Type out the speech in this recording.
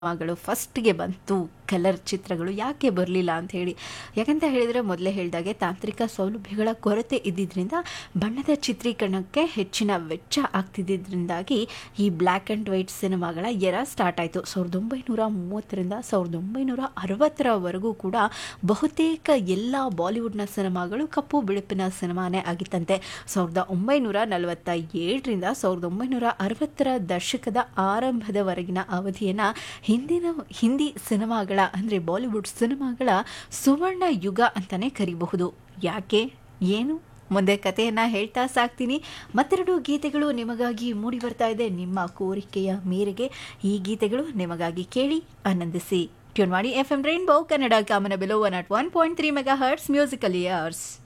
ಸಿನಿಮಾಗಳು ಫಸ್ಟ್ಗೆ ಬಂತು ಕಲರ್ ಚಿತ್ರಗಳು ಯಾಕೆ ಬರಲಿಲ್ಲ ಅಂತ ಹೇಳಿ ಯಾಕಂತ ಹೇಳಿದರೆ ಮೊದಲೇ ಹೇಳಿದಾಗೆ ತಾಂತ್ರಿಕ ಸೌಲಭ್ಯಗಳ ಕೊರತೆ ಇದ್ದಿದ್ದರಿಂದ ಬಣ್ಣದ ಚಿತ್ರೀಕರಣಕ್ಕೆ ಹೆಚ್ಚಿನ ವೆಚ್ಚ ಆಗ್ತಿದ್ದರಿಂದಾಗಿ ಈ ಬ್ಲ್ಯಾಕ್ ಆ್ಯಂಡ್ ವೈಟ್ ಸಿನಿಮಾಗಳ ಎರ ಸ್ಟಾರ್ಟ್ ಆಯಿತು ಸಾವಿರದ ಒಂಬೈನೂರ ಮೂವತ್ತರಿಂದ ಸಾವಿರದ ಒಂಬೈನೂರ ಅರವತ್ತರವರೆಗೂ ಕೂಡ ಬಹುತೇಕ ಎಲ್ಲ ಬಾಲಿವುಡ್ನ ಸಿನಿಮಾಗಳು ಕಪ್ಪು ಬಿಳುಪಿನ ಸಿನಿಮಾನೇ ಆಗಿತ್ತಂತೆ ಸಾವಿರದ ಒಂಬೈನೂರ ನಲವತ್ತ ಏಳರಿಂದ ಸಾವಿರದ ಒಂಬೈನೂರ ಅರವತ್ತರ ದಶಕದ ಆರಂಭದವರೆಗಿನ ಅವಧಿಯನ್ನು ಹಿಂದಿನ ಹಿಂದಿ ಸಿನಿಮಾಗಳ ಅಂದರೆ ಬಾಲಿವುಡ್ ಸಿನಿಮಾಗಳ ಸುವರ್ಣ ಯುಗ ಅಂತಲೇ ಕರಿಬಹುದು ಯಾಕೆ ಏನು ಮುಂದೆ ಕಥೆಯನ್ನು ಹೇಳ್ತಾ ಸಾಕ್ತೀನಿ ಮತ್ತೆರಡು ಗೀತೆಗಳು ನಿಮಗಾಗಿ ಮೂಡಿ ಬರ್ತಾ ಇದೆ ನಿಮ್ಮ ಕೋರಿಕೆಯ ಮೇರೆಗೆ ಈ ಗೀತೆಗಳು ನಿಮಗಾಗಿ ಕೇಳಿ ಆನಂದಿಸಿ ಟ್ಯೂನ್ ಮಾಡಿ ಎಫ್ ಎಂ ರೈನ್ಬೋ ಕನ್ನಡ ಕಾಮನ ಬೆಲೋ one at one point three megahertz musical years